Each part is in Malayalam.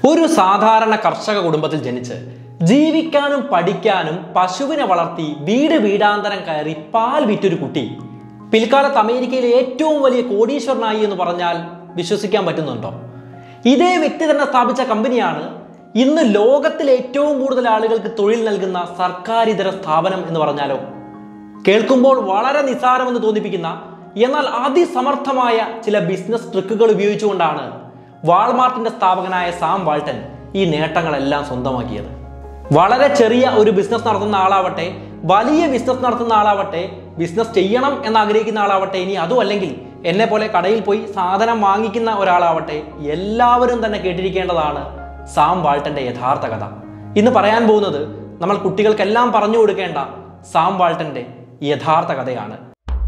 ഒരു സാധാരണ കർഷക കുടുംബത്തിൽ ജനിച്ച് ജീവിക്കാനും പഠിക്കാനും പശുവിനെ വളർത്തി വീട് വീടാന്തരം കയറി പാൽ വിറ്റൊരു കുട്ടി പിൽക്കാലത്ത് അമേരിക്കയിലെ ഏറ്റവും വലിയ കോടീശ്വരനായി എന്ന് പറഞ്ഞാൽ വിശ്വസിക്കാൻ പറ്റുന്നുണ്ടോ ഇതേ വ്യക്തി തന്നെ സ്ഥാപിച്ച കമ്പനിയാണ് ഇന്ന് ലോകത്തിലെ ഏറ്റവും കൂടുതൽ ആളുകൾക്ക് തൊഴിൽ നൽകുന്ന സർക്കാരിതര സ്ഥാപനം എന്ന് പറഞ്ഞാലോ കേൾക്കുമ്പോൾ വളരെ നിസ്സാരമെന്ന് തോന്നിപ്പിക്കുന്ന എന്നാൽ അതിസമർത്ഥമായ ചില ബിസിനസ് ട്രിക്കുകൾ ഉപയോഗിച്ചുകൊണ്ടാണ് വാൾമാർട്ടിന്റെ സ്ഥാപകനായ സാം വാൾട്ടൻ ഈ നേട്ടങ്ങളെല്ലാം സ്വന്തമാക്കിയത് വളരെ ചെറിയ ഒരു ബിസിനസ് നടത്തുന്ന ആളാവട്ടെ വലിയ ബിസിനസ് നടത്തുന്ന ആളാവട്ടെ ബിസിനസ് ചെയ്യണം എന്ന് ആഗ്രഹിക്കുന്ന ആളാവട്ടെ ഇനി അതും അല്ലെങ്കിൽ എന്നെ പോലെ കടയിൽ പോയി സാധനം വാങ്ങിക്കുന്ന ഒരാളാവട്ടെ എല്ലാവരും തന്നെ കേട്ടിരിക്കേണ്ടതാണ് സാം വാൾട്ടന്റെ യഥാർത്ഥ കഥ ഇന്ന് പറയാൻ പോകുന്നത് നമ്മൾ കുട്ടികൾക്കെല്ലാം പറഞ്ഞു കൊടുക്കേണ്ട സാം വാൾട്ടന്റെ യഥാർത്ഥ കഥയാണ്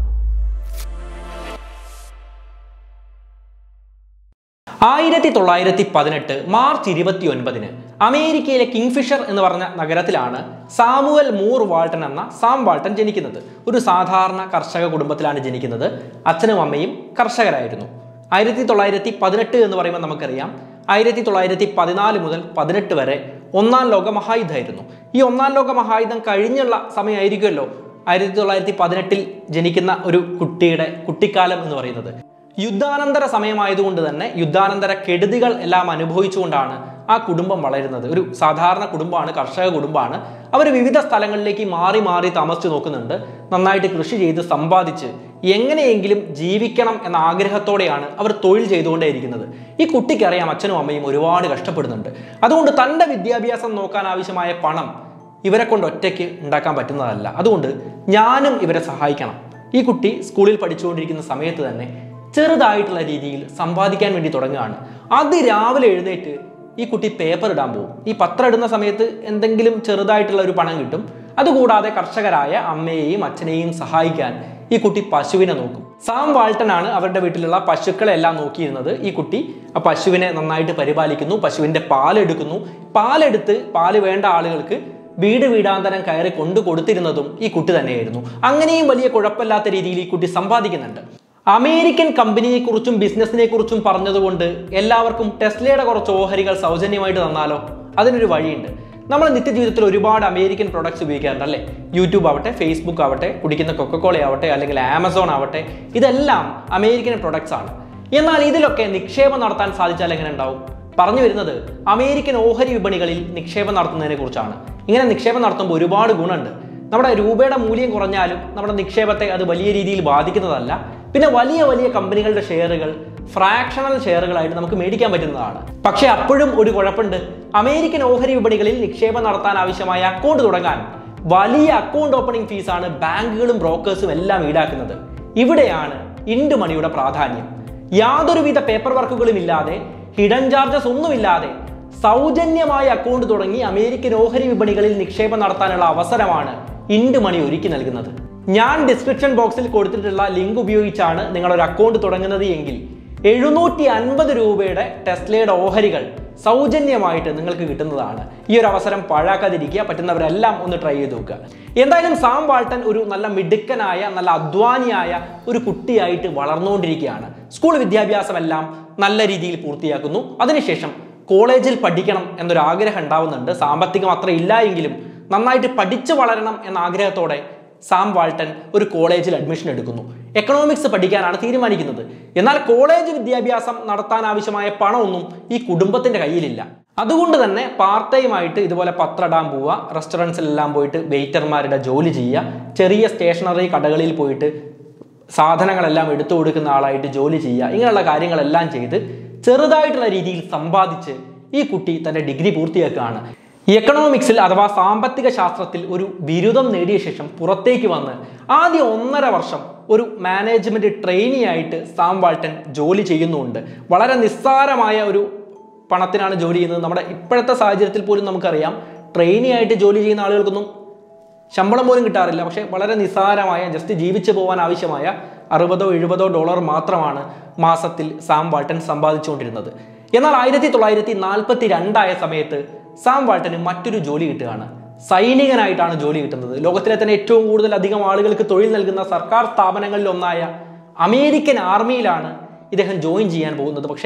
ആയിരത്തി തൊള്ളായിരത്തി പതിനെട്ട് മാർച്ച് ഇരുപത്തി ഒൻപതിന് അമേരിക്കയിലെ കിങ്ഫിഷർ എന്ന് പറഞ്ഞ നഗരത്തിലാണ് സാമുവൽ മൂർ വാൾട്ടൻ എന്ന സാം വാൾട്ടൻ ജനിക്കുന്നത് ഒരു സാധാരണ കർഷക കുടുംബത്തിലാണ് ജനിക്കുന്നത് അച്ഛനും അമ്മയും കർഷകരായിരുന്നു ആയിരത്തി തൊള്ളായിരത്തി പതിനെട്ട് എന്ന് പറയുമ്പോൾ നമുക്കറിയാം ആയിരത്തി തൊള്ളായിരത്തി പതിനാല് മുതൽ പതിനെട്ട് വരെ ഒന്നാം ലോക മഹായുദ്ധമായിരുന്നു ഈ ഒന്നാം ലോക മഹായുദ്ധം കഴിഞ്ഞുള്ള സമയമായിരിക്കുമല്ലോ ആയിരത്തി തൊള്ളായിരത്തി പതിനെട്ടിൽ ജനിക്കുന്ന ഒരു കുട്ടിയുടെ കുട്ടിക്കാലം എന്ന് പറയുന്നത് യുദ്ധാനന്തര സമയമായതുകൊണ്ട് തന്നെ യുദ്ധാനന്തര കെടുതികൾ എല്ലാം അനുഭവിച്ചുകൊണ്ടാണ് ആ കുടുംബം വളരുന്നത് ഒരു സാധാരണ കുടുംബമാണ് കർഷക കുടുംബമാണ് അവർ വിവിധ സ്ഥലങ്ങളിലേക്ക് മാറി മാറി താമസിച്ചു നോക്കുന്നുണ്ട് നന്നായിട്ട് കൃഷി ചെയ്ത് സമ്പാദിച്ച് എങ്ങനെയെങ്കിലും ജീവിക്കണം എന്ന ആഗ്രഹത്തോടെയാണ് അവർ തൊഴിൽ ചെയ്തുകൊണ്ടേയിരിക്കുന്നത് ഈ കുട്ടിക്കറിയാം അച്ഛനും അമ്മയും ഒരുപാട് കഷ്ടപ്പെടുന്നുണ്ട് അതുകൊണ്ട് തൻ്റെ വിദ്യാഭ്യാസം നോക്കാൻ ആവശ്യമായ പണം ഇവരെ കൊണ്ട് ഒറ്റയ്ക്ക് ഉണ്ടാക്കാൻ പറ്റുന്നതല്ല അതുകൊണ്ട് ഞാനും ഇവരെ സഹായിക്കണം ഈ കുട്ടി സ്കൂളിൽ പഠിച്ചുകൊണ്ടിരിക്കുന്ന സമയത്ത് തന്നെ ചെറുതായിട്ടുള്ള രീതിയിൽ സമ്പാദിക്കാൻ വേണ്ടി തുടങ്ങുകയാണ് അതിരാവിലെ എഴുന്നേറ്റ് ഈ കുട്ടി പേപ്പർ ഇടാൻ പോകും ഈ പത്രം ഇടുന്ന സമയത്ത് എന്തെങ്കിലും ചെറുതായിട്ടുള്ള ഒരു പണം കിട്ടും അതുകൂടാതെ കർഷകരായ അമ്മയെയും അച്ഛനെയും സഹായിക്കാൻ ഈ കുട്ടി പശുവിനെ നോക്കും സാം വാൾട്ടനാണ് അവരുടെ വീട്ടിലുള്ള പശുക്കളെ എല്ലാം നോക്കിയിരുന്നത് ഈ കുട്ടി ആ പശുവിനെ നന്നായിട്ട് പരിപാലിക്കുന്നു പശുവിന്റെ പാലെടുക്കുന്നു പാലെടുത്ത് പാല് വേണ്ട ആളുകൾക്ക് വീട് വീടാന്തരം കയറി കൊണ്ടു കൊടുത്തിരുന്നതും ഈ കുട്ടി തന്നെയായിരുന്നു അങ്ങനെയും വലിയ കുഴപ്പമില്ലാത്ത രീതിയിൽ ഈ കുട്ടി സമ്പാദിക്കുന്നുണ്ട് അമേരിക്കൻ കമ്പനിയെ കുറിച്ചും ബിസിനസിനെ കുറിച്ചും പറഞ്ഞതുകൊണ്ട് എല്ലാവർക്കും ടെസ്ലയുടെ കുറച്ച് ഓഹരികൾ സൗജന്യമായിട്ട് തന്നാലോ അതിനൊരു വഴിയുണ്ട് നമ്മൾ നിത്യജീവിതത്തിൽ ഒരുപാട് അമേരിക്കൻ പ്രൊഡക്ട്സ് ഉപയോഗിക്കാറുണ്ട് അല്ലേ യൂട്യൂബ് ആവട്ടെ ഫേസ്ബുക്ക് ആവട്ടെ കുടിക്കുന്ന കൊക്കക്കോള ആവട്ടെ അല്ലെങ്കിൽ ആമസോൺ ആവട്ടെ ഇതെല്ലാം അമേരിക്കൻ പ്രൊഡക്ട്സ് ആണ് എന്നാൽ ഇതിലൊക്കെ നിക്ഷേപം നടത്താൻ സാധിച്ചാൽ എങ്ങനെ ഉണ്ടാവും പറഞ്ഞു വരുന്നത് അമേരിക്കൻ ഓഹരി വിപണികളിൽ നിക്ഷേപം നടത്തുന്നതിനെ കുറിച്ചാണ് ഇങ്ങനെ നിക്ഷേപം നടത്തുമ്പോൾ ഒരുപാട് ഗുണമുണ്ട് നമ്മുടെ രൂപയുടെ മൂല്യം കുറഞ്ഞാലും നമ്മുടെ നിക്ഷേപത്തെ അത് വലിയ രീതിയിൽ ബാധിക്കുന്നതല്ല പിന്നെ വലിയ വലിയ കമ്പനികളുടെ ഷെയറുകൾ ഫ്രാക്ഷണൽ ഷെയറുകളായിട്ട് നമുക്ക് മേടിക്കാൻ പറ്റുന്നതാണ് പക്ഷേ അപ്പോഴും ഒരു കുഴപ്പമുണ്ട് അമേരിക്കൻ ഓഹരി വിപണികളിൽ നിക്ഷേപം നടത്താൻ ആവശ്യമായ അക്കൗണ്ട് തുടങ്ങാൻ വലിയ അക്കൗണ്ട് ഓപ്പണിംഗ് ഫീസാണ് ബാങ്കുകളും ബ്രോക്കേഴ്സും എല്ലാം ഈടാക്കുന്നത് ഇവിടെയാണ് ഇൻഡ് മണിയുടെ പ്രാധാന്യം യാതൊരുവിധ പേപ്പർ വർക്കുകളും ഇല്ലാതെ ഹിഡൻ ചാർജസ് ഒന്നുമില്ലാതെ സൗജന്യമായ അക്കൗണ്ട് തുടങ്ങി അമേരിക്കൻ ഓഹരി വിപണികളിൽ നിക്ഷേപം നടത്താനുള്ള അവസരമാണ് ഇൻഡ് മണി ഒരുക്കി നൽകുന്നത് ഞാൻ ഡിസ്ക്രിപ്ഷൻ ബോക്സിൽ കൊടുത്തിട്ടുള്ള ലിങ്ക് ഉപയോഗിച്ചാണ് നിങ്ങൾ ഒരു അക്കൗണ്ട് തുടങ്ങുന്നത് എങ്കിൽ എഴുന്നൂറ്റി അൻപത് രൂപയുടെ ടെസ്ലയുടെ ഓഹരികൾ സൗജന്യമായിട്ട് നിങ്ങൾക്ക് കിട്ടുന്നതാണ് ഈ ഒരു അവസരം പാഴാക്കാതിരിക്കുക പറ്റുന്നവരെല്ലാം ഒന്ന് ട്രൈ ചെയ്ത് നോക്കുക എന്തായാലും സാം വാൾട്ടൻ ഒരു നല്ല മിടുക്കനായ നല്ല അധ്വാനിയായ ഒരു കുട്ടിയായിട്ട് വളർന്നുകൊണ്ടിരിക്കുകയാണ് സ്കൂൾ വിദ്യാഭ്യാസമെല്ലാം നല്ല രീതിയിൽ പൂർത്തിയാക്കുന്നു അതിനുശേഷം കോളേജിൽ പഠിക്കണം എന്നൊരു ആഗ്രഹം ഉണ്ടാവുന്നുണ്ട് സാമ്പത്തികം അത്ര ഇല്ല എങ്കിലും നന്നായിട്ട് പഠിച്ചു വളരണം എന്ന ആഗ്രഹത്തോടെ സാം വാൾട്ടൻ ഒരു കോളേജിൽ അഡ്മിഷൻ എടുക്കുന്നു എക്കണോമിക്സ് പഠിക്കാനാണ് തീരുമാനിക്കുന്നത് എന്നാൽ കോളേജ് വിദ്യാഭ്യാസം നടത്താൻ ആവശ്യമായ പണമൊന്നും ഈ കുടുംബത്തിന്റെ കയ്യിലില്ല അതുകൊണ്ട് തന്നെ പാർട്ട് ടൈം ആയിട്ട് ഇതുപോലെ പത്രം ഇടാൻ പോവുക റെസ്റ്റോറൻറ്റ്സിലെല്ലാം പോയിട്ട് വെയിറ്റർമാരുടെ ജോലി ചെയ്യുക ചെറിയ സ്റ്റേഷനറി കടകളിൽ പോയിട്ട് സാധനങ്ങളെല്ലാം എടുത്തു കൊടുക്കുന്ന ആളായിട്ട് ജോലി ചെയ്യുക ഇങ്ങനെയുള്ള കാര്യങ്ങളെല്ലാം ചെയ്ത് ചെറുതായിട്ടുള്ള രീതിയിൽ സമ്പാദിച്ച് ഈ കുട്ടി തന്റെ ഡിഗ്രി പൂർത്തിയാക്കുകയാണ് എക്കണോമിക്സിൽ അഥവാ സാമ്പത്തിക ശാസ്ത്രത്തിൽ ഒരു ബിരുദം നേടിയ ശേഷം പുറത്തേക്ക് വന്ന് ആദ്യ ഒന്നര വർഷം ഒരു മാനേജ്മെന്റ് ട്രെയിനി ആയിട്ട് സാം വാൾട്ടൻ ജോലി ചെയ്യുന്നുണ്ട് വളരെ നിസ്സാരമായ ഒരു പണത്തിനാണ് ജോലി ചെയ്യുന്നത് നമ്മുടെ ഇപ്പോഴത്തെ സാഹചര്യത്തിൽ പോലും നമുക്കറിയാം ട്രെയിനി ആയിട്ട് ജോലി ചെയ്യുന്ന ആളുകൾക്കൊന്നും ശമ്പളം പോലും കിട്ടാറില്ല പക്ഷേ വളരെ നിസ്സാരമായ ജസ്റ്റ് ജീവിച്ചു പോകാൻ ആവശ്യമായ അറുപതോ എഴുപതോ ഡോളർ മാത്രമാണ് മാസത്തിൽ സാം വാൾട്ടൻ സമ്പാദിച്ചുകൊണ്ടിരുന്നത് എന്നാൽ ആയിരത്തി തൊള്ളായിരത്തി നാൽപ്പത്തി രണ്ടായ സമയത്ത് സാം വാൾട്ടന് മറ്റൊരു ജോലി കിട്ടുകയാണ് സൈനികനായിട്ടാണ് ജോലി കിട്ടുന്നത് ലോകത്തിലെ തന്നെ ഏറ്റവും കൂടുതൽ അധികം ആളുകൾക്ക് തൊഴിൽ നൽകുന്ന സർക്കാർ സ്ഥാപനങ്ങളിൽ ഒന്നായ അമേരിക്കൻ ആർമിയിലാണ് ഇദ്ദേഹം ജോയിൻ ചെയ്യാൻ പോകുന്നത് പക്ഷേ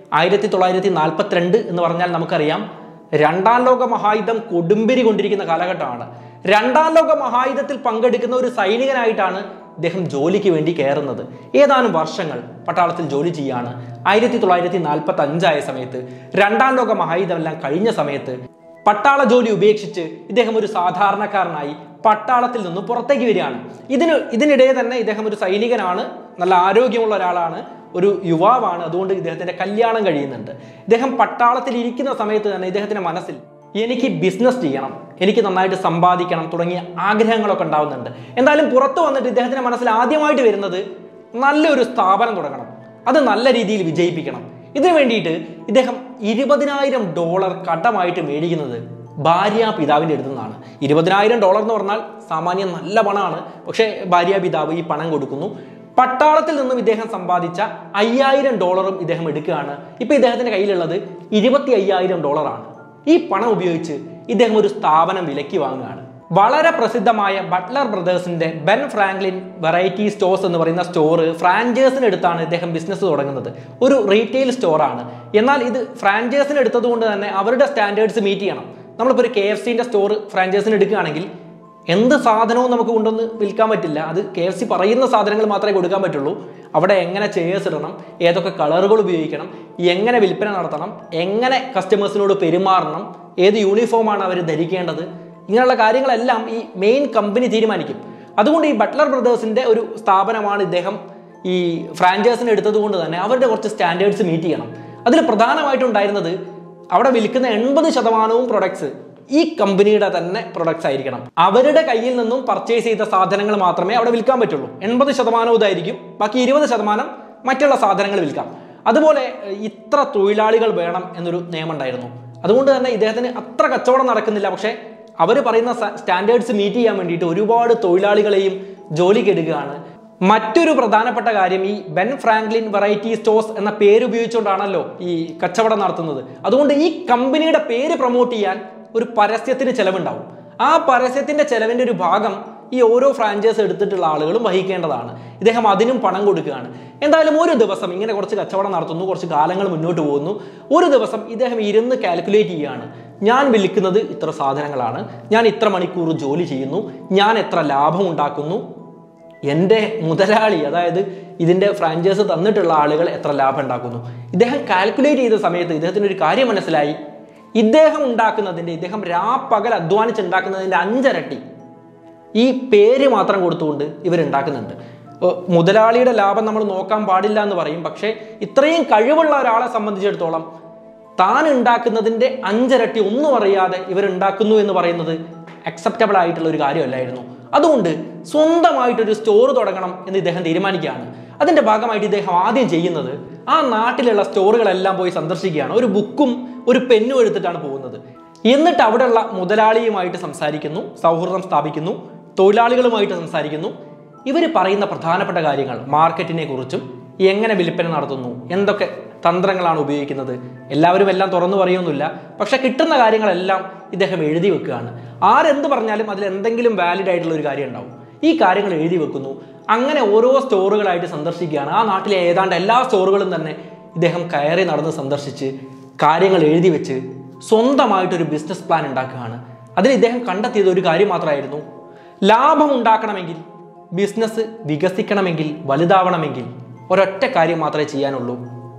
ആയിരത്തി തൊള്ളായിരത്തി നാൽപ്പത്തിരണ്ട് എന്ന് പറഞ്ഞാൽ നമുക്കറിയാം രണ്ടാം ലോക മഹായുദ്ധം കൊടുമ്പിരി കൊണ്ടിരിക്കുന്ന കാലഘട്ടമാണ് രണ്ടാം ലോക മഹായുദ്ധത്തിൽ പങ്കെടുക്കുന്ന ഒരു സൈനികനായിട്ടാണ് ഇദ്ദേഹം ജോലിക്ക് വേണ്ടി കയറുന്നത് ഏതാനും വർഷങ്ങൾ പട്ടാളത്തിൽ ജോലി ചെയ്യാണ് ആയിരത്തി തൊള്ളായിരത്തി നാൽപ്പത്തി അഞ്ചായ സമയത്ത് രണ്ടാം ലോക മഹായുദ്ധം എല്ലാം കഴിഞ്ഞ സമയത്ത് പട്ടാള ജോലി ഉപേക്ഷിച്ച് ഇദ്ദേഹം ഒരു സാധാരണക്കാരനായി പട്ടാളത്തിൽ നിന്ന് പുറത്തേക്ക് വരികയാണ് ഇതിന് ഇതിനിടെ തന്നെ ഇദ്ദേഹം ഒരു സൈനികനാണ് നല്ല ആരോഗ്യമുള്ള ഒരാളാണ് ഒരു യുവാവാണ് അതുകൊണ്ട് ഇദ്ദേഹത്തിന്റെ കല്യാണം കഴിയുന്നുണ്ട് ഇദ്ദേഹം പട്ടാളത്തിൽ ഇരിക്കുന്ന സമയത്ത് തന്നെ ഇദ്ദേഹത്തിന്റെ മനസ്സിൽ എനിക്ക് ബിസിനസ് ചെയ്യണം എനിക്ക് നന്നായിട്ട് സമ്പാദിക്കണം തുടങ്ങിയ ആഗ്രഹങ്ങളൊക്കെ ഉണ്ടാവുന്നുണ്ട് എന്തായാലും പുറത്തു വന്നിട്ട് ഇദ്ദേഹത്തിന്റെ മനസ്സിൽ ആദ്യമായിട്ട് വരുന്നത് നല്ലൊരു സ്ഥാപനം തുടങ്ങണം അത് നല്ല രീതിയിൽ വിജയിപ്പിക്കണം ഇതിനു വേണ്ടിയിട്ട് ഇദ്ദേഹം ഇരുപതിനായിരം ഡോളർ കടമായിട്ട് മേടിക്കുന്നത് ഭാര്യ പിതാവിൻ്റെ അടുത്തു നിന്നാണ് ഇരുപതിനായിരം ഡോളർ എന്ന് പറഞ്ഞാൽ സാമാന്യം നല്ല പണമാണ് പക്ഷേ ഭാര്യ പിതാവ് ഈ പണം കൊടുക്കുന്നു പട്ടാളത്തിൽ നിന്നും ഇദ്ദേഹം സമ്പാദിച്ച അയ്യായിരം ഡോളറും ഇദ്ദേഹം എടുക്കുകയാണ് ഇപ്പൊ ഇദ്ദേഹത്തിന്റെ കയ്യിലുള്ളത് ഇരുപത്തി അയ്യായിരം ഡോളറാണ് ഈ പണം ഉപയോഗിച്ച് ഇദ്ദേഹം ഒരു സ്ഥാപനം വിലക്കി വാങ്ങുകയാണ് വളരെ പ്രസിദ്ധമായ ബട്ട്ലർ ബ്രദേഴ്സിന്റെ ബെൻ ഫ്രാങ്ക്ലിൻ വെറൈറ്റി സ്റ്റോഴ്സ് എന്ന് പറയുന്ന സ്റ്റോർ ഫ്രാഞ്ചൈസിന് എടുത്താണ് ഇദ്ദേഹം ബിസിനസ് തുടങ്ങുന്നത് ഒരു റീറ്റെയിൽ സ്റ്റോറാണ് എന്നാൽ ഇത് ഫ്രാഞ്ചൈസിന് എടുത്തത് കൊണ്ട് തന്നെ അവരുടെ സ്റ്റാൻഡേർഡ്സ് മീറ്റ് ചെയ്യണം നമ്മളിപ്പോൾ ഒരു കെ എഫ് സിന്റെ സ്റ്റോർ ഫ്രാഞ്ചൈസിന് എടുക്കുകയാണെങ്കിൽ എന്ത് സാധനവും നമുക്ക് കൊണ്ടുവന്ന് വിൽക്കാൻ പറ്റില്ല അത് കെ എഫ് സി പറയുന്ന സാധനങ്ങൾ മാത്രമേ കൊടുക്കാൻ പറ്റുള്ളൂ അവിടെ എങ്ങനെ ചെയേഴ്സ് ഇടണം ഏതൊക്കെ കളറുകൾ ഉപയോഗിക്കണം എങ്ങനെ വിൽപ്പന നടത്തണം എങ്ങനെ കസ്റ്റമേഴ്സിനോട് പെരുമാറണം ഏത് യൂണിഫോമാണ് അവർ ധരിക്കേണ്ടത് ഇങ്ങനെയുള്ള കാര്യങ്ങളെല്ലാം ഈ മെയിൻ കമ്പനി തീരുമാനിക്കും അതുകൊണ്ട് ഈ ബട്ട്ലർ ബ്രദേഴ്സിന്റെ ഒരു സ്ഥാപനമാണ് ഇദ്ദേഹം ഈ ഫ്രാഞ്ചൈസിന് എടുത്തത് കൊണ്ട് തന്നെ അവരുടെ കുറച്ച് സ്റ്റാൻഡേർഡ്സ് മീറ്റ് ചെയ്യണം അതിൽ പ്രധാനമായിട്ടുണ്ടായിരുന്നത് അവിടെ വിൽക്കുന്ന എൺപത് ശതമാനവും പ്രൊഡക്ട്സ് ഈ കമ്പനിയുടെ തന്നെ പ്രൊഡക്ട്സ് ആയിരിക്കണം അവരുടെ കയ്യിൽ നിന്നും പർച്ചേസ് ചെയ്ത സാധനങ്ങൾ മാത്രമേ അവിടെ വിൽക്കാൻ പറ്റുള്ളൂ എൺപത് ശതമാനവും ഇതായിരിക്കും ബാക്കി ഇരുപത് ശതമാനം മറ്റുള്ള സാധനങ്ങൾ വിൽക്കാം അതുപോലെ ഏർ, ഇത്ര തൊഴിലാളികൾ വേണം എന്നൊരു നിയമം ഉണ്ടായിരുന്നു അതുകൊണ്ട് തന്നെ ഇദ്ദേഹത്തിന് അത്ര കച്ചവടം നടക്കുന്നില്ല പക്ഷേ അവർ പറയുന്ന സ്റ്റാൻഡേർഡ്സ് മീറ്റ് ചെയ്യാൻ വേണ്ടിയിട്ട് ഒരുപാട് തൊഴിലാളികളെയും ജോലിക്ക് എടുക്കുകയാണ് മറ്റൊരു പ്രധാനപ്പെട്ട കാര്യം ഈ ബെൻ ഫ്രാങ്ക്ലിൻ വെറൈറ്റി സ്റ്റോഴ്സ് എന്ന പേര് ഉപയോഗിച്ചുകൊണ്ടാണല്ലോ ഈ കച്ചവടം നടത്തുന്നത് അതുകൊണ്ട് ഈ കമ്പനിയുടെ പേര് പ്രൊമോട്ട് ചെയ്യാൻ ഒരു പരസ്യത്തിന് ചെലവുണ്ടാവും ആ പരസ്യത്തിന്റെ ചെലവിന്റെ ഒരു ഭാഗം ഈ ഓരോ ഫ്രാഞ്ചൈസ് എടുത്തിട്ടുള്ള ആളുകളും വഹിക്കേണ്ടതാണ് ഇദ്ദേഹം അതിനും പണം കൊടുക്കുകയാണ് എന്തായാലും ഒരു ദിവസം ഇങ്ങനെ കുറച്ച് കച്ചവടം നടത്തുന്നു കുറച്ച് കാലങ്ങൾ മുന്നോട്ട് പോകുന്നു ഒരു ദിവസം ഇദ്ദേഹം ഇരുന്ന് കാൽക്കുലേറ്റ് ചെയ്യുകയാണ് ഞാൻ വിൽക്കുന്നത് ഇത്ര സാധനങ്ങളാണ് ഞാൻ ഇത്ര മണിക്കൂർ ജോലി ചെയ്യുന്നു ഞാൻ എത്ര ലാഭം ഉണ്ടാക്കുന്നു എൻ്റെ മുതലാളി അതായത് ഇതിൻ്റെ ഫ്രാഞ്ചൈസ് തന്നിട്ടുള്ള ആളുകൾ എത്ര ലാഭം ഉണ്ടാക്കുന്നു ഇദ്ദേഹം കാൽക്കുലേറ്റ് ചെയ്ത സമയത്ത് ഇദ്ദേഹത്തിന് ഒരു കാര്യം മനസ്സിലായി ഇദ്ദേഹം ഉണ്ടാക്കുന്നതിൻ്റെ ഇദ്ദേഹം രാപ്പകൽ അധ്വാനിച്ചുണ്ടാക്കുന്നതിൻ്റെ അഞ്ചരട്ടി ഈ പേര് മാത്രം കൊടുത്തുകൊണ്ട് ഇവരുണ്ടാക്കുന്നുണ്ട് ഏർ മുതലാളിയുടെ ലാഭം നമ്മൾ നോക്കാൻ പാടില്ല എന്ന് പറയും പക്ഷേ ഇത്രയും കഴിവുള്ള ഒരാളെ സംബന്ധിച്ചിടത്തോളം താൻ ഉണ്ടാക്കുന്നതിൻ്റെ അഞ്ചരട്ടി ഒന്നും അറിയാതെ ഇവരുണ്ടാക്കുന്നു എന്ന് പറയുന്നത് അക്സെപ്റ്റബിൾ ആയിട്ടുള്ള ഒരു കാര്യമല്ലായിരുന്നു അതുകൊണ്ട് സ്വന്തമായിട്ടൊരു സ്റ്റോർ തുടങ്ങണം എന്ന് ഇദ്ദേഹം തീരുമാനിക്കുകയാണ് അതിന്റെ ഭാഗമായിട്ട് ഇദ്ദേഹം ആദ്യം ചെയ്യുന്നത് ആ നാട്ടിലുള്ള സ്റ്റോറുകളെല്ലാം പോയി സന്ദർശിക്കുകയാണ് ഒരു ബുക്കും ഒരു പെന്നും എടുത്തിട്ടാണ് പോകുന്നത് എന്നിട്ട് അവിടെയുള്ള മുതലാളിയുമായിട്ട് സംസാരിക്കുന്നു സൗഹൃദം സ്ഥാപിക്കുന്നു തൊഴിലാളികളുമായിട്ട് സംസാരിക്കുന്നു ഇവർ പറയുന്ന പ്രധാനപ്പെട്ട കാര്യങ്ങൾ മാർക്കറ്റിനെ കുറിച്ചും എങ്ങനെ വിൽപ്പന നടത്തുന്നു എന്തൊക്കെ തന്ത്രങ്ങളാണ് ഉപയോഗിക്കുന്നത് എല്ലാവരും എല്ലാം തുറന്നു പറയുന്നില്ല പക്ഷെ കിട്ടുന്ന കാര്യങ്ങളെല്ലാം ഇദ്ദേഹം എഴുതി വെക്കുകയാണ് ആരെന്ത് പറഞ്ഞാലും അതിൽ എന്തെങ്കിലും വാലിഡ് ആയിട്ടുള്ള ഒരു കാര്യം ഉണ്ടാവും ഈ കാര്യങ്ങൾ എഴുതി വെക്കുന്നു അങ്ങനെ ഓരോ സ്റ്റോറുകളായിട്ട് സന്ദർശിക്കുകയാണ് ആ നാട്ടിലെ ഏതാണ്ട് എല്ലാ സ്റ്റോറുകളും തന്നെ ഇദ്ദേഹം കയറി നടന്ന് സന്ദർശിച്ച് കാര്യങ്ങൾ എഴുതി വെച്ച് സ്വന്തമായിട്ടൊരു ബിസിനസ് പ്ലാൻ ഉണ്ടാക്കുകയാണ് അതിൽ ഇദ്ദേഹം കണ്ടെത്തിയത് ഒരു കാര്യം മാത്രമായിരുന്നു ലാഭം ഉണ്ടാക്കണമെങ്കിൽ ബിസിനസ് വികസിക്കണമെങ്കിൽ വലുതാവണമെങ്കിൽ ഒരൊറ്റ കാര്യം മാത്രമേ ചെയ്യാനുള്ളൂ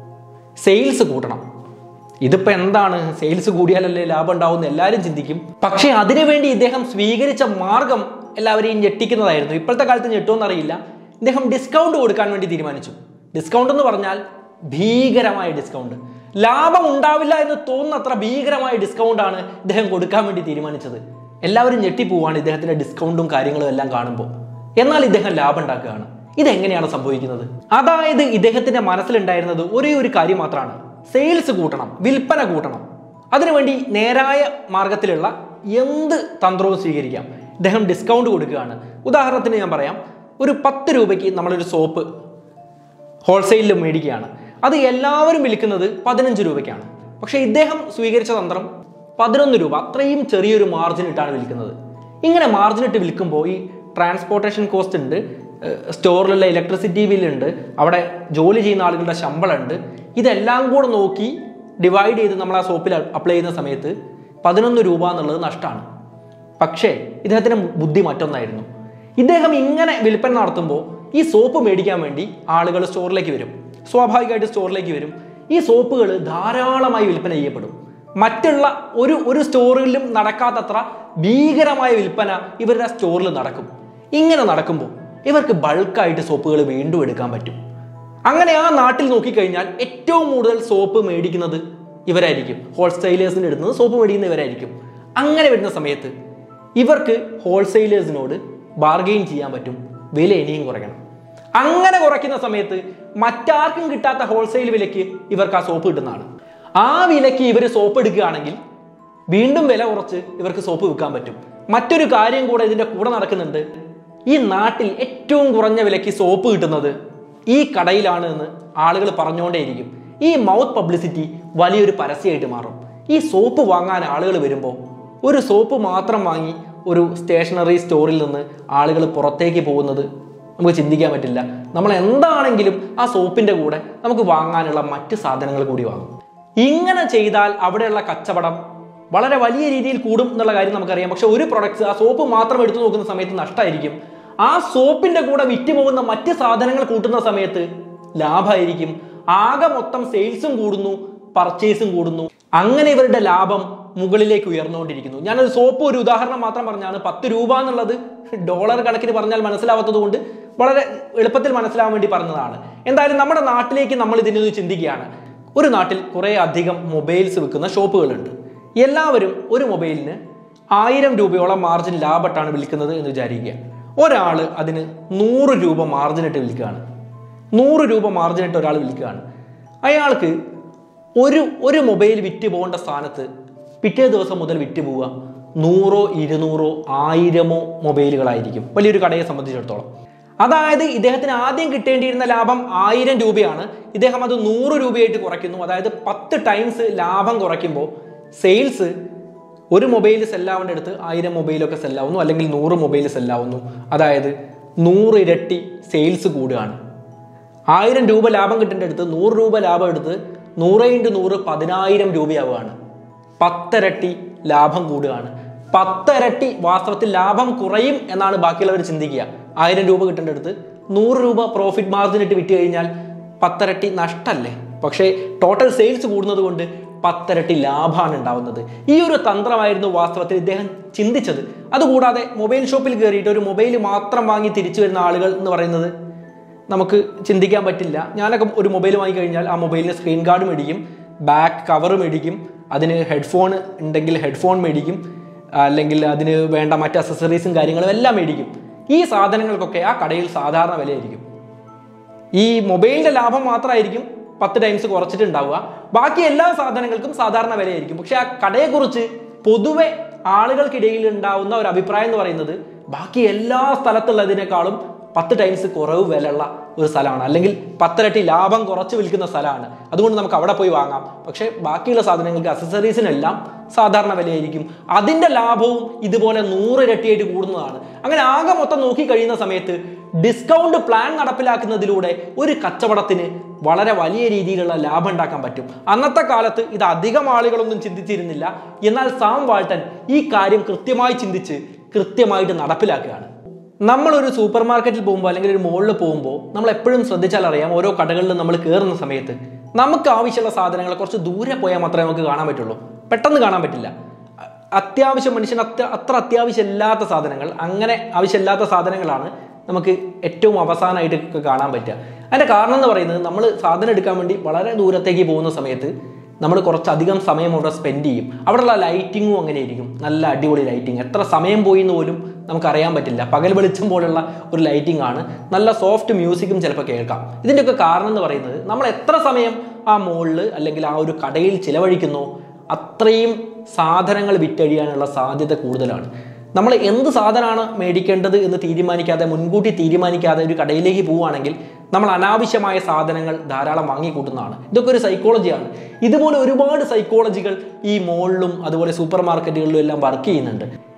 സെയിൽസ് കൂട്ടണം ഇതിപ്പോ എന്താണ് സെയിൽസ് കൂടിയാലല്ലേ ലാഭം ഉണ്ടാവും എല്ലാവരും ചിന്തിക്കും പക്ഷേ അതിനുവേണ്ടി ഇദ്ദേഹം സ്വീകരിച്ച മാർഗം എല്ലാവരെയും ഞെട്ടിക്കുന്നതായിരുന്നു ഇപ്പോഴത്തെ കാലത്ത് ഞെട്ടുമെന്നറിയില്ല ഇദ്ദേഹം ഡിസ്കൗണ്ട് കൊടുക്കാൻ വേണ്ടി തീരുമാനിച്ചു ഡിസ്കൗണ്ട് എന്ന് പറഞ്ഞാൽ ഭീകരമായ ഡിസ്കൗണ്ട് ലാഭം ഉണ്ടാവില്ല എന്ന് തോന്നുന്നത്ര ഭീകരമായ ഡിസ്കൗണ്ട് ആണ് ഇദ്ദേഹം കൊടുക്കാൻ വേണ്ടി തീരുമാനിച്ചത് എല്ലാവരും ഞെട്ടിപ്പോവാണ് ഇദ്ദേഹത്തിന്റെ ഡിസ്കൗണ്ടും കാര്യങ്ങളും എല്ലാം കാണുമ്പോൾ എന്നാൽ ഇദ്ദേഹം ലാഭം ഉണ്ടാക്കുകയാണ് ഇതെങ്ങനെയാണ് സംഭവിക്കുന്നത് അതായത് ഇദ്ദേഹത്തിന്റെ മനസ്സിലുണ്ടായിരുന്നത് ഒരേ ഒരു കാര്യം മാത്രമാണ് സെയിൽസ് കൂട്ടണം വിൽപ്പന കൂട്ടണം അതിനുവേണ്ടി നേരായ മാർഗത്തിലുള്ള എന്ത് തന്ത്രവും സ്വീകരിക്കാം ഇദ്ദേഹം ഡിസ്കൗണ്ട് കൊടുക്കുകയാണ് ഉദാഹരണത്തിന് ഞാൻ പറയാം ഒരു പത്ത് രൂപയ്ക്ക് നമ്മളൊരു സോപ്പ് ഹോൾസെയിലിൽ മേടിക്കുകയാണ് അത് എല്ലാവരും വിൽക്കുന്നത് പതിനഞ്ച് രൂപയ്ക്കാണ് പക്ഷേ ഇദ്ദേഹം സ്വീകരിച്ച തന്ത്രം പതിനൊന്ന് രൂപ അത്രയും ചെറിയൊരു മാർജിൻ ഇട്ടാണ് വിൽക്കുന്നത് ഇങ്ങനെ മാർജിൻ ഇട്ട് വിൽക്കുമ്പോൾ ഈ ട്രാൻസ്പോർട്ടേഷൻ കോസ്റ്റ് ഉണ്ട് ഏഹ് സ്റ്റോറിലുള്ള ഇലക്ട്രിസിറ്റി ബില്ലുണ്ട് അവിടെ ജോലി ചെയ്യുന്ന ആളുകളുടെ ശമ്പളമുണ്ട് ഇതെല്ലാം കൂടെ നോക്കി ഡിവൈഡ് ചെയ്ത് നമ്മൾ ആ സോപ്പിൽ അപ്ലൈ ചെയ്യുന്ന സമയത്ത് പതിനൊന്ന് രൂപ എന്നുള്ളത് നഷ്ടമാണ് പക്ഷേ ഇദ്ദേഹത്തിന് ബുദ്ധി മറ്റൊന്നായിരുന്നു ഇദ്ദേഹം ഇങ്ങനെ വിൽപ്പന നടത്തുമ്പോൾ ഈ സോപ്പ് മേടിക്കാൻ വേണ്ടി ആളുകൾ സ്റ്റോറിലേക്ക് വരും സ്വാഭാവികമായിട്ട് സ്റ്റോറിലേക്ക് വരും ഈ സോപ്പുകൾ ധാരാളമായി വിൽപ്പന ചെയ്യപ്പെടും മറ്റുള്ള ഒരു ഒരു സ്റ്റോറിലും നടക്കാത്തത്ര ഭീകരമായ വിൽപ്പന ഇവരുടെ സ്റ്റോറിൽ നടക്കും ഇങ്ങനെ നടക്കുമ്പോൾ ഇവർക്ക് ബൾക്കായിട്ട് സോപ്പുകൾ വീണ്ടും എടുക്കാൻ പറ്റും അങ്ങനെ ആ നാട്ടിൽ നോക്കിക്കഴിഞ്ഞാൽ ഏറ്റവും കൂടുതൽ സോപ്പ് മേടിക്കുന്നത് ഇവരായിരിക്കും ഹോൾസെയിലേഴ്സിൻ്റെ അടുത്ത് സോപ്പ് മേടിക്കുന്ന ഇവരായിരിക്കും അങ്ങനെ വരുന്ന സമയത്ത് ഇവർക്ക് ഹോൾസെയിലേഴ്സിനോട് ബാർഗെയിൻ ചെയ്യാൻ പറ്റും വില ഇനിയും കുറയ്ക്കണം അങ്ങനെ കുറയ്ക്കുന്ന സമയത്ത് മറ്റാർക്കും കിട്ടാത്ത ഹോൾസെയിൽ വിലയ്ക്ക് ഇവർക്ക് ആ സോപ്പ് കിട്ടുന്നതാണ് ആ വിലയ്ക്ക് ഇവർ സോപ്പ് എടുക്കുകയാണെങ്കിൽ വീണ്ടും വില കുറച്ച് ഇവർക്ക് സോപ്പ് വിൽക്കാൻ പറ്റും മറ്റൊരു കാര്യം കൂടെ ഇതിന്റെ കൂടെ നടക്കുന്നുണ്ട് ഈ നാട്ടിൽ ഏറ്റവും കുറഞ്ഞ വിലയ്ക്ക് സോപ്പ് കിട്ടുന്നത് ഈ കടയിലാണ് എന്ന് ആളുകൾ പറഞ്ഞുകൊണ്ടേയിരിക്കും ഈ മൗത്ത് പബ്ലിസിറ്റി വലിയൊരു പരസ്യമായിട്ട് മാറും ഈ സോപ്പ് വാങ്ങാൻ ആളുകൾ വരുമ്പോൾ ഒരു സോപ്പ് മാത്രം വാങ്ങി ഒരു സ്റ്റേഷനറി സ്റ്റോറിൽ നിന്ന് ആളുകൾ പുറത്തേക്ക് പോകുന്നത് നമുക്ക് ചിന്തിക്കാൻ പറ്റില്ല നമ്മൾ എന്താണെങ്കിലും ആ സോപ്പിന്റെ കൂടെ നമുക്ക് വാങ്ങാനുള്ള മറ്റ് സാധനങ്ങൾ കൂടി വാങ്ങും ഇങ്ങനെ ചെയ്താൽ അവിടെയുള്ള കച്ചവടം വളരെ വലിയ രീതിയിൽ കൂടും എന്നുള്ള കാര്യം നമുക്കറിയാം പക്ഷെ ഒരു പ്രൊഡക്ട്സ് ആ സോപ്പ് മാത്രം എടുത്തു നോക്കുന്ന സമയത്ത് നഷ്ടമായിരിക്കും ആ സോപ്പിന്റെ കൂടെ വിറ്റ് പോകുന്ന മറ്റ് സാധനങ്ങൾ കൂട്ടുന്ന സമയത്ത് ലാഭമായിരിക്കും ആകെ മൊത്തം സെയിൽസും കൂടുന്നു പർച്ചേസും കൂടുന്നു അങ്ങനെ ഇവരുടെ ലാഭം മുകളിലേക്ക് ഉയർന്നുകൊണ്ടിരിക്കുന്നു ഞാനൊരു സോപ്പ് ഒരു ഉദാഹരണം മാത്രം പറഞ്ഞാണ് പത്ത് രൂപ എന്നുള്ളത് ഡോളർ കണക്കിന് പറഞ്ഞാൽ മനസ്സിലാവാത്തത് കൊണ്ട് വളരെ എളുപ്പത്തിൽ മനസ്സിലാവാൻ വേണ്ടി പറഞ്ഞതാണ് എന്തായാലും നമ്മുടെ നാട്ടിലേക്ക് നമ്മൾ ഇതിനൊന്ന് ചിന്തിക്കുകയാണ് ഒരു നാട്ടിൽ കുറേ അധികം മൊബൈൽസ് വിൽക്കുന്ന ഷോപ്പുകളുണ്ട് എല്ലാവരും ഒരു മൊബൈലിന് ആയിരം രൂപയോളം മാർജിൻ ലാഭട്ടാണ് വിൽക്കുന്നത് എന്ന് വിചാരിക്കുക ഒരാൾ അതിന് നൂറ് രൂപ മാർജിനിട്ട് വിൽക്കുകയാണ് നൂറ് രൂപ മാർജിനിട്ട് ഒരാൾ വിൽക്കുകയാണ് അയാൾക്ക് ഒരു ഒരു മൊബൈൽ വിറ്റ് പോകേണ്ട സ്ഥാനത്ത് പിറ്റേ ദിവസം മുതൽ വിറ്റ് പോവുക നൂറോ ഇരുന്നൂറോ ആയിരമോ മൊബൈലുകളായിരിക്കും വലിയൊരു കടയെ സംബന്ധിച്ചിടത്തോളം അതായത് ഇദ്ദേഹത്തിന് ആദ്യം കിട്ടേണ്ടിയിരുന്ന ലാഭം ആയിരം രൂപയാണ് ഇദ്ദേഹം അത് നൂറ് രൂപയായിട്ട് കുറയ്ക്കുന്നു അതായത് പത്ത് ടൈംസ് ലാഭം കുറയ്ക്കുമ്പോൾ സെയിൽസ് ഒരു മൊബൈൽ സെല്ലാവേണ്ട അടുത്ത് ആയിരം മൊബൈലൊക്കെ സെല്ലാവുന്നു അല്ലെങ്കിൽ നൂറ് മൊബൈൽ സെല്ലാവുന്നു അതായത് നൂറ് ഇരട്ടി സെയിൽസ് കൂടുകയാണ് ആയിരം രൂപ ലാഭം കിട്ടേണ്ട അടുത്ത് നൂറ് രൂപ ലാഭം എടുത്ത് നൂറ് ഇൻറ്റു നൂറ് പതിനായിരം രൂപയാവുകയാണ് പത്തരട്ടി ലാഭം കൂടുകയാണ് പത്തരട്ടി വാസ്തവത്തിൽ ലാഭം കുറയും എന്നാണ് ബാക്കിയുള്ളവർ ചിന്തിക്കുക ആയിരം രൂപ കിട്ടേണ്ട അടുത്ത് നൂറ് രൂപ പ്രോഫിറ്റ് മാർജിൻ ഇട്ട് വിറ്റ് കഴിഞ്ഞാൽ പത്തരട്ടി നഷ്ടല്ലേ പക്ഷേ ടോട്ടൽ സെയിൽസ് കൂടുന്നത് കൊണ്ട് പത്തരട്ടി ലാഭമാണ് ഉണ്ടാവുന്നത് ഈ ഒരു തന്ത്രമായിരുന്നു വാസ്തവത്തിൽ ഇദ്ദേഹം ചിന്തിച്ചത് അതുകൂടാതെ മൊബൈൽ ഷോപ്പിൽ കയറിയിട്ട് ഒരു മൊബൈൽ മാത്രം വാങ്ങി തിരിച്ചു വരുന്ന ആളുകൾ എന്ന് പറയുന്നത് നമുക്ക് ചിന്തിക്കാൻ പറ്റില്ല ഞാനൊക്കെ ഒരു മൊബൈൽ വാങ്ങിക്കഴിഞ്ഞാൽ ആ മൊബൈലിന് സ്ക്രീൻ ഗാർഡ് മേടിക്കും ബാക്ക് കവർ മേടിക്കും അതിന് ഹെഡ്ഫോൺ ഉണ്ടെങ്കിൽ ഹെഡ്ഫോൺ മേടിക്കും അല്ലെങ്കിൽ അതിന് വേണ്ട മറ്റ് അസസറീസും കാര്യങ്ങളും എല്ലാം മേടിക്കും ഈ സാധനങ്ങൾക്കൊക്കെ ആ കടയിൽ സാധാരണ വിലയായിരിക്കും ഈ മൊബൈലിന്റെ ലാഭം മാത്രമായിരിക്കും പത്ത് ടൈംസ് കുറച്ചിട്ടുണ്ടാവുക ബാക്കി എല്ലാ സാധനങ്ങൾക്കും സാധാരണ വിലയായിരിക്കും പക്ഷെ ആ കടയെക്കുറിച്ച് പൊതുവെ ആളുകൾക്കിടയിൽ ഉണ്ടാവുന്ന ഒരു അഭിപ്രായം എന്ന് പറയുന്നത് ബാക്കി എല്ലാ സ്ഥലത്തുള്ളതിനേക്കാളും പത്ത് ടൈംസ് കുറവ് വിലയുള്ള ഒരു സ്ഥലമാണ് അല്ലെങ്കിൽ പത്തരട്ടി ലാഭം കുറച്ച് വിൽക്കുന്ന സ്ഥലമാണ് അതുകൊണ്ട് നമുക്ക് അവിടെ പോയി വാങ്ങാം പക്ഷേ ബാക്കിയുള്ള സാധനങ്ങൾക്ക് അസസറീസിനെല്ലാം സാധാരണ വിലയായിരിക്കും അതിൻ്റെ ലാഭവും ഇതുപോലെ നൂറിരട്ടിയായിട്ട് കൂടുന്നതാണ് അങ്ങനെ ആകെ മൊത്തം നോക്കി കഴിയുന്ന സമയത്ത് ഡിസ്കൗണ്ട് പ്ലാൻ നടപ്പിലാക്കുന്നതിലൂടെ ഒരു കച്ചവടത്തിന് വളരെ വലിയ രീതിയിലുള്ള ലാഭം ഉണ്ടാക്കാൻ പറ്റും അന്നത്തെ കാലത്ത് ഇത് അധികം ആളുകളൊന്നും ചിന്തിച്ചിരുന്നില്ല എന്നാൽ സാം വാൾട്ടൻ ഈ കാര്യം കൃത്യമായി ചിന്തിച്ച് കൃത്യമായിട്ട് നടപ്പിലാക്കുകയാണ് നമ്മളൊരു സൂപ്പർ മാർക്കറ്റിൽ പോകുമ്പോൾ അല്ലെങ്കിൽ ഒരു മോളിൽ പോകുമ്പോൾ നമ്മൾ എപ്പോഴും ശ്രദ്ധിച്ചാൽ അറിയാം ഓരോ കടകളിലും നമ്മൾ കയറുന്ന സമയത്ത് നമുക്ക് ആവശ്യമുള്ള സാധനങ്ങൾ കുറച്ച് ദൂരെ പോയാൽ മാത്രമേ നമുക്ക് കാണാൻ പറ്റുള്ളൂ പെട്ടെന്ന് കാണാൻ പറ്റില്ല അ- അത്യാവശ്യം മനുഷ്യന് അത്ര അത്ര അത്യാവശ്യമില്ലാത്ത സാധനങ്ങൾ അങ്ങനെ ആവശ്യമില്ലാത്ത സാധനങ്ങളാണ് നമുക്ക് ഏറ്റവും അവസാനമായിട്ട് ഒക്കെ കാണാൻ പറ്റുക അതിൻ്റെ കാരണം എന്ന് പറയുന്നത് നമ്മൾ സാധനം എടുക്കാൻ വേണ്ടി വളരെ ദൂരത്തേക്ക് പോകുന്ന സമയത്ത് നമ്മൾ കുറച്ചധികം സമയം അവിടെ സ്പെൻഡ് ചെയ്യും അവിടെയുള്ള ലൈറ്റിങ്ങും അങ്ങനെ ആയിരിക്കും നല്ല അടിപൊളി ലൈറ്റിംഗ് എത്ര സമയം പോയി എന്ന് പോലും നമുക്കറിയാൻ പറ്റില്ല പകൽ വെളിച്ചം പോലുള്ള ഒരു ലൈറ്റിംഗ് ആണ് നല്ല സോഫ്റ്റ് മ്യൂസിക്കും ചിലപ്പോൾ കേൾക്കാം ഇതിൻ്റെയൊക്കെ കാരണം എന്ന് പറയുന്നത് നമ്മൾ എത്ര സമയം ആ മോളിൽ അല്ലെങ്കിൽ ആ ഒരു കടയിൽ ചിലവഴിക്കുന്നോ അത്രയും സാധനങ്ങൾ വിറ്റഴിയാനുള്ള സാധ്യത കൂടുതലാണ് നമ്മൾ എന്ത് സാധനമാണ് മേടിക്കേണ്ടത് എന്ന് തീരുമാനിക്കാതെ മുൻകൂട്ടി തീരുമാനിക്കാതെ ഒരു കടയിലേക്ക് പോവുകയാണെങ്കിൽ നമ്മൾ അനാവശ്യമായ സാധനങ്ങൾ ധാരാളം വാങ്ങിക്കൂട്ടുന്നതാണ് ഇതൊക്കെ ഒരു സൈക്കോളജിയാണ് ഇതുപോലെ ഒരുപാട് സൈക്കോളജികൾ ഈ മോളിലും അതുപോലെ സൂപ്പർ മാർക്കറ്റുകളിലും എല്ലാം വർക്ക് ചെയ്യുന്നുണ്ട്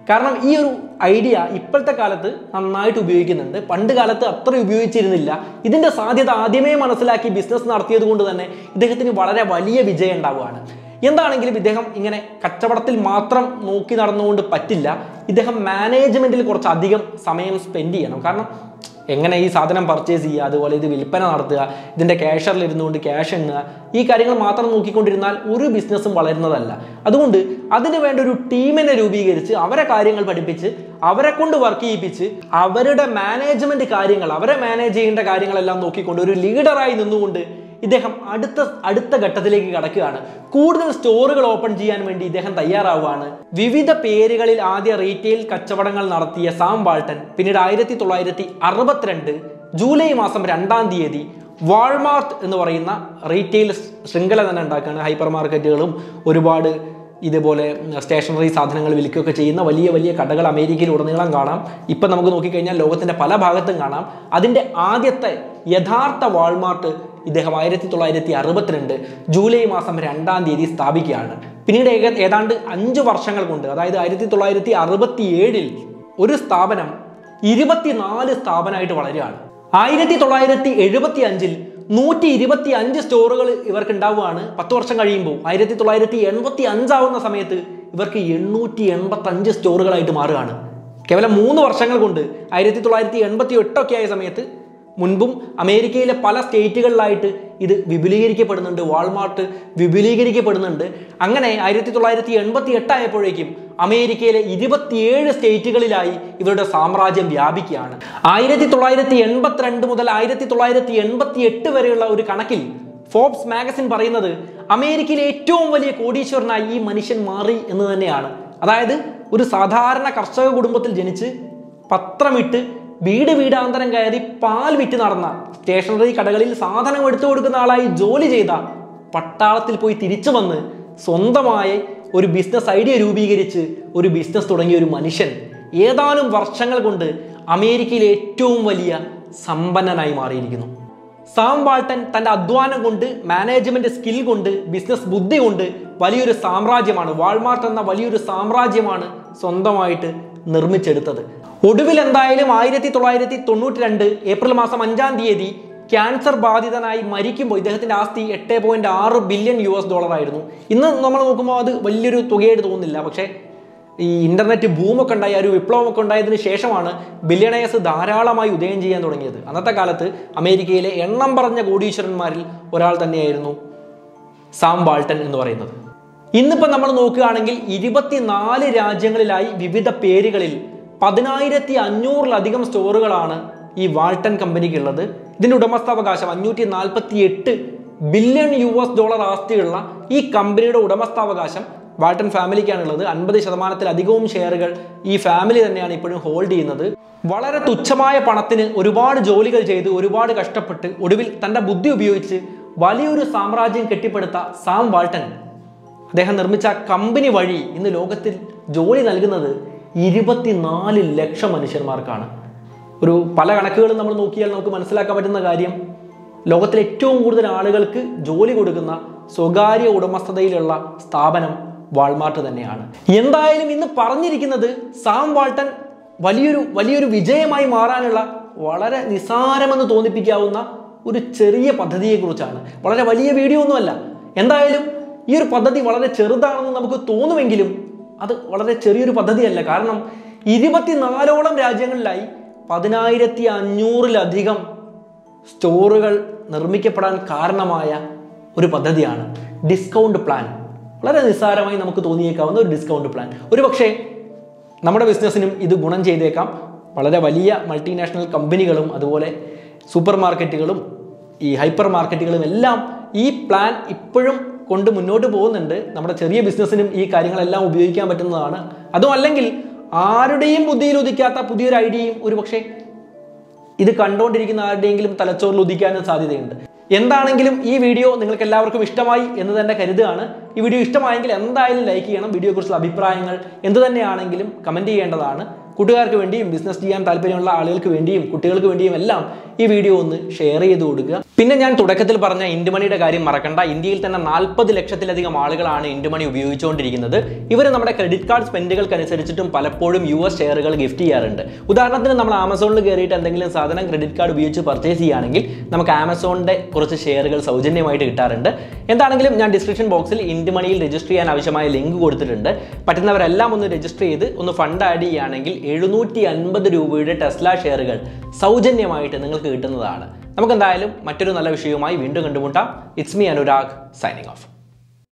കാരണം ഈ ഒരു ഐഡിയ ഇപ്പോഴത്തെ കാലത്ത് നന്നായിട്ട് ഉപയോഗിക്കുന്നുണ്ട് പണ്ട് കാലത്ത് അത്ര ഉപയോഗിച്ചിരുന്നില്ല ഇതിന്റെ സാധ്യത ആദ്യമേ മനസ്സിലാക്കി ബിസിനസ് നടത്തിയത് കൊണ്ട് തന്നെ ഇദ്ദേഹത്തിന് വളരെ വലിയ വിജയം ഉണ്ടാവുകയാണ് എന്താണെങ്കിലും ഇദ്ദേഹം ഇങ്ങനെ കച്ചവടത്തിൽ മാത്രം നോക്കി നടന്നുകൊണ്ട് പറ്റില്ല ഇദ്ദേഹം മാനേജ്മെന്റിൽ കുറച്ച് അധികം സമയം സ്പെൻഡ് ചെയ്യണം കാരണം എങ്ങനെ ഈ സാധനം പർച്ചേസ് ചെയ്യുക അതുപോലെ ഇത് വിൽപ്പന നടത്തുക ഇതിൻ്റെ ക്യാഷറിൽ ഇരുന്നുകൊണ്ട് ക്യാഷ് എണ്ണുക ഈ കാര്യങ്ങൾ മാത്രം നോക്കിക്കൊണ്ടിരുന്നാൽ ഒരു ബിസിനസ്സും വളരുന്നതല്ല അതുകൊണ്ട് അതിന് വേണ്ട ഒരു ടീമിനെ രൂപീകരിച്ച് അവരെ കാര്യങ്ങൾ പഠിപ്പിച്ച് അവരെ കൊണ്ട് വർക്ക് ചെയ്യിപ്പിച്ച് അവരുടെ മാനേജ്മെന്റ് കാര്യങ്ങൾ അവരെ മാനേജ് ചെയ്യേണ്ട കാര്യങ്ങളെല്ലാം നോക്കിക്കൊണ്ട് ഒരു ലീഡറായി നിന്നുകൊണ്ട് ഇദ്ദേഹം അടുത്ത അടുത്ത ഘട്ടത്തിലേക്ക് കടക്കുകയാണ് കൂടുതൽ സ്റ്റോറുകൾ ഓപ്പൺ ചെയ്യാൻ വേണ്ടി ഇദ്ദേഹം തയ്യാറാവുകയാണ് വിവിധ പേരുകളിൽ ആദ്യ റീറ്റെയിൽ കച്ചവടങ്ങൾ നടത്തിയ സാം വാൾട്ടൻ പിന്നീട് ആയിരത്തി തൊള്ളായിരത്തി അറുപത്തിരണ്ട് ജൂലൈ മാസം രണ്ടാം തീയതി വാൾമാർട്ട് എന്ന് പറയുന്ന റീറ്റെയിൽ ശൃംഖല തന്നെ ഉണ്ടാക്കുകയാണ് ഹൈപ്പർ മാർക്കറ്റുകളും ഒരുപാട് ഇതുപോലെ സ്റ്റേഷനറി സാധനങ്ങൾ വിൽക്കുകയൊക്കെ ചെയ്യുന്ന വലിയ വലിയ കടകൾ അമേരിക്കയിൽ ഉടനീളം കാണാം ഇപ്പം നമുക്ക് നോക്കിക്കഴിഞ്ഞാൽ ലോകത്തിൻ്റെ പല ഭാഗത്തും കാണാം അതിൻ്റെ ആദ്യത്തെ യഥാർത്ഥ വാൾമാർട്ട് ഇദ്ദേഹം ആയിരത്തി തൊള്ളായിരത്തി അറുപത്തിരണ്ട് ജൂലൈ മാസം രണ്ടാം തീയതി സ്ഥാപിക്കുകയാണ് പിന്നീട് ഏക ഏതാണ്ട് അഞ്ച് വർഷങ്ങൾ കൊണ്ട് അതായത് ആയിരത്തി തൊള്ളായിരത്തി അറുപത്തി ഏഴിൽ ഒരു സ്ഥാപനം ഇരുപത്തിനാല് സ്ഥാപനമായിട്ട് വളരുകയാണ് ആയിരത്തി തൊള്ളായിരത്തി എഴുപത്തി അഞ്ചിൽ നൂറ്റി ഇരുപത്തി അഞ്ച് സ്റ്റോറുകൾ ഇവർക്ക് ഉണ്ടാവുകയാണ് പത്ത് വർഷം കഴിയുമ്പോൾ ആയിരത്തി തൊള്ളായിരത്തി എൺപത്തി അഞ്ചാവുന്ന സമയത്ത് ഇവർക്ക് എണ്ണൂറ്റി എൺപത്തി അഞ്ച് സ്റ്റോറുകളായിട്ട് മാറുകയാണ് കേവലം മൂന്ന് വർഷങ്ങൾ കൊണ്ട് ആയിരത്തി തൊള്ളായിരത്തി എൺപത്തി എട്ടൊക്കെ ആയ സമയത്ത് മുൻപും അമേരിക്കയിലെ പല സ്റ്റേറ്റുകളിലായിട്ട് ഇത് വിപുലീകരിക്കപ്പെടുന്നുണ്ട് വാൾമാർട്ട് വിപുലീകരിക്കപ്പെടുന്നുണ്ട് അങ്ങനെ ആയിരത്തി തൊള്ളായിരത്തി എൺപത്തി എട്ടായപ്പോഴേക്കും അമേരിക്കയിലെ ഇരുപത്തിയേഴ് സ്റ്റേറ്റുകളിലായി ഇവരുടെ സാമ്രാജ്യം വ്യാപിക്കുകയാണ് ആയിരത്തി തൊള്ളായിരത്തി എൺപത്തിരണ്ട് മുതൽ ആയിരത്തി തൊള്ളായിരത്തി എൺപത്തി എട്ട് വരെയുള്ള ഒരു കണക്കിൽ ഫോബ്സ് മാഗസിൻ പറയുന്നത് അമേരിക്കയിലെ ഏറ്റവും വലിയ കോടീശ്വരനായി ഈ മനുഷ്യൻ മാറി എന്ന് തന്നെയാണ് അതായത് ഒരു സാധാരണ കർഷക കുടുംബത്തിൽ ജനിച്ച് പത്രമിട്ട് വീട് വീടാന്തരം കയറി പാൽ വിറ്റ് നടന്ന സ്റ്റേഷനറി കടകളിൽ സാധനം എടുത്തു കൊടുക്കുന്ന ആളായി ജോലി ചെയ്ത പട്ടാളത്തിൽ പോയി തിരിച്ചു വന്ന് സ്വന്തമായി ഒരു ബിസിനസ് ഐഡിയ രൂപീകരിച്ച് ഒരു ബിസിനസ് തുടങ്ങിയ ഒരു മനുഷ്യൻ ഏതാനും വർഷങ്ങൾ കൊണ്ട് അമേരിക്കയിലെ ഏറ്റവും വലിയ സമ്പന്നനായി മാറിയിരിക്കുന്നു സാം വാൾട്ടൻ തന്റെ അധ്വാനം കൊണ്ട് മാനേജ്മെന്റ് സ്കിൽ കൊണ്ട് ബിസിനസ് ബുദ്ധി കൊണ്ട് വലിയൊരു സാമ്രാജ്യമാണ് വാൾമാർട്ട് എന്ന വലിയൊരു സാമ്രാജ്യമാണ് സ്വന്തമായിട്ട് നിർമ്മിച്ചെടുത്തത് ഒടുവിൽ എന്തായാലും ആയിരത്തി തൊള്ളായിരത്തി തൊണ്ണൂറ്റി രണ്ട് ഏപ്രിൽ മാസം അഞ്ചാം തീയതി ക്യാൻസർ ബാധിതനായി മരിക്കുമ്പോൾ ഇദ്ദേഹത്തിന്റെ ആസ്തി എട്ട് പോയിന്റ് ആറ് ബില്യൺ യു എസ് ഡോളർ ആയിരുന്നു ഇന്ന് നമ്മൾ നോക്കുമ്പോൾ അത് വലിയൊരു തുകയായിട്ട് തോന്നുന്നില്ല പക്ഷേ ഈ ഇന്റർനെറ്റ് ബൂമൊക്കെ ഉണ്ടായി ആ ഒരു വിപ്ലവമൊക്കെ ഉണ്ടായതിനു ശേഷമാണ് ബില്യണേഴ്സ് ധാരാളമായി ഉദയം ചെയ്യാൻ തുടങ്ങിയത് അന്നത്തെ കാലത്ത് അമേരിക്കയിലെ എണ്ണം പറഞ്ഞ കോടീശ്വരന്മാരിൽ ഒരാൾ തന്നെയായിരുന്നു സാം വാൾട്ടൻ എന്ന് പറയുന്നത് ഇന്നിപ്പോൾ നമ്മൾ നോക്കുകയാണെങ്കിൽ ഇരുപത്തിനാല് രാജ്യങ്ങളിലായി വിവിധ പേരുകളിൽ പതിനായിരത്തി അഞ്ഞൂറിലധികം സ്റ്റോറുകളാണ് ഈ വാൾട്ടൻ കമ്പനിക്കുള്ളത് ഇതിന്റെ ഉടമസ്ഥാവകാശം അഞ്ഞൂറ്റി നാൽപ്പത്തി എട്ട് ബില്യൺ യു എസ് ഡോളർ ആസ്തിയുള്ള ഈ കമ്പനിയുടെ ഉടമസ്ഥാവകാശം വാൾട്ടൻ ഫാമിലിക്കാണുള്ളത് അൻപത് ശതമാനത്തിലധികവും ഷെയറുകൾ ഈ ഫാമിലി തന്നെയാണ് ഇപ്പോഴും ഹോൾഡ് ചെയ്യുന്നത് വളരെ തുച്ഛമായ പണത്തിന് ഒരുപാട് ജോലികൾ ചെയ്ത് ഒരുപാട് കഷ്ടപ്പെട്ട് ഒടുവിൽ തന്റെ ബുദ്ധി ഉപയോഗിച്ച് വലിയൊരു സാമ്രാജ്യം കെട്ടിപ്പടുത്ത സാം വാൾട്ടൻ അദ്ദേഹം നിർമ്മിച്ച കമ്പനി വഴി ഇന്ന് ലോകത്തിൽ ജോലി നൽകുന്നത് ഇരുപത്തിനാല് ലക്ഷം മനുഷ്യന്മാർക്കാണ് ഒരു പല കണക്കുകളും നമ്മൾ നോക്കിയാൽ നമുക്ക് മനസ്സിലാക്കാൻ പറ്റുന്ന കാര്യം ലോകത്തിലെ ഏറ്റവും കൂടുതൽ ആളുകൾക്ക് ജോലി കൊടുക്കുന്ന സ്വകാര്യ ഉടമസ്ഥതയിലുള്ള സ്ഥാപനം വാൾമാർട്ട് തന്നെയാണ് എന്തായാലും ഇന്ന് പറഞ്ഞിരിക്കുന്നത് സാം വാൾട്ടൻ വലിയൊരു വലിയൊരു വിജയമായി മാറാനുള്ള വളരെ നിസാരമെന്ന് തോന്നിപ്പിക്കാവുന്ന ഒരു ചെറിയ പദ്ധതിയെക്കുറിച്ചാണ് വളരെ വലിയ വീഡിയോ ഒന്നുമല്ല എന്തായാലും ഈ ഒരു പദ്ധതി വളരെ ചെറുതാണെന്ന് നമുക്ക് തോന്നുമെങ്കിലും അത് വളരെ ചെറിയൊരു പദ്ധതിയല്ല കാരണം ഇരുപത്തിനാലോളം രാജ്യങ്ങളിലായി പതിനായിരത്തി അഞ്ഞൂറിലധികം സ്റ്റോറുകൾ നിർമ്മിക്കപ്പെടാൻ കാരണമായ ഒരു പദ്ധതിയാണ് ഡിസ്കൗണ്ട് പ്ലാൻ വളരെ നിസ്സാരമായി നമുക്ക് തോന്നിയേക്കാവുന്ന ഒരു ഡിസ്കൗണ്ട് പ്ലാൻ ഒരു പക്ഷേ നമ്മുടെ ബിസിനസ്സിനും ഇത് ഗുണം ചെയ്തേക്കാം വളരെ വലിയ മൾട്ടിനാഷണൽ കമ്പനികളും അതുപോലെ സൂപ്പർ മാർക്കറ്റുകളും ഈ ഹൈപ്പർ മാർക്കറ്റുകളും എല്ലാം ഈ പ്ലാൻ ഇപ്പോഴും കൊണ്ട് മുന്നോട്ട് പോകുന്നുണ്ട് നമ്മുടെ ചെറിയ ബിസിനസ്സിനും ഈ കാര്യങ്ങളെല്ലാം ഉപയോഗിക്കാൻ പറ്റുന്നതാണ് അതും അല്ലെങ്കിൽ ആരുടെയും ബുദ്ധിയിൽ ഉദിക്കാത്ത പുതിയൊരു ഐഡിയയും ഒരു പക്ഷേ ഇത് കണ്ടുകൊണ്ടിരിക്കുന്ന ആരുടെയെങ്കിലും തലച്ചോറിൽ ഉദിക്കാനും സാധ്യതയുണ്ട് എന്താണെങ്കിലും ഈ വീഡിയോ നിങ്ങൾക്ക് എല്ലാവർക്കും ഇഷ്ടമായി എന്ന് തന്നെ കരുതുകയാണ് ഈ വീഡിയോ ഇഷ്ടമായെങ്കിൽ എന്തായാലും ലൈക്ക് ചെയ്യണം വീഡിയോയെക്കുറിച്ചുള്ള അഭിപ്രായങ്ങൾ എന്ത് തന്നെയാണെങ്കിലും കമൻറ്റ് ചെയ്യേണ്ടതാണ് കൂട്ടുകാർക്ക് വേണ്ടിയും ബിസിനസ് ചെയ്യാൻ താല്പര്യമുള്ള ആളുകൾക്ക് വേണ്ടിയും കുട്ടികൾക്ക് വേണ്ടിയും എല്ലാം ഈ വീഡിയോ ഒന്ന് ഷെയർ ചെയ്ത് കൊടുക്കുക പിന്നെ ഞാൻ തുടക്കത്തിൽ പറഞ്ഞ ഇൻഡുമണിയുടെ കാര്യം മറക്കണ്ട ഇന്ത്യയിൽ തന്നെ നാൽപ്പത് ലക്ഷത്തിലധികം ആളുകളാണ് ഇൻഡുമണി ഉപയോഗിച്ചുകൊണ്ടിരിക്കുന്നത് ഇവർ നമ്മുടെ ക്രെഡിറ്റ് കാർഡ് സ്പെൻഡുകൾക്കനുസരിച്ചിട്ടും പലപ്പോഴും യു എസ് ഷെയറുകൾ ഗിഫ്റ്റ് ചെയ്യാറുണ്ട് ഉദാഹരണത്തിന് നമ്മൾ ആമസോണിൽ കയറിയിട്ട് എന്തെങ്കിലും സാധനം ക്രെഡിറ്റ് കാർഡ് ഉപയോഗിച്ച് പർച്ചേസ് ചെയ്യുകയാണെങ്കിൽ നമുക്ക് ആമസോണിന്റെ കുറച്ച് ഷെയറുകൾ സൗജന്യമായിട്ട് കിട്ടാറുണ്ട് എന്താണെങ്കിലും ഞാൻ ഡിസ്ക്രിപ്ഷൻ ബോക്സിൽ ഇൻഡുമണിയിൽ രജിസ്റ്റർ ചെയ്യാൻ ആവശ്യമായ ലിങ്ക് കൊടുത്തിട്ടുണ്ട് പറ്റുന്നവരെല്ലാം ഒന്ന് രജിസ്റ്റർ ചെയ്ത് ഒന്ന് ഫണ്ട് ആഡ് ചെയ്യുകയാണെങ്കിൽ എഴുന്നൂറ്റി അൻപത് രൂപയുടെ ടെസ്ല ഷെയറുകൾ സൗജന്യമായിട്ട് നിങ്ങൾക്ക് കിട്ടുന്നതാണ് നമുക്ക് എന്തായാലും മറ്റൊരു നല്ല വിഷയവുമായി വീണ്ടും കണ്ടുമുട്ടാം it's me Anurag signing of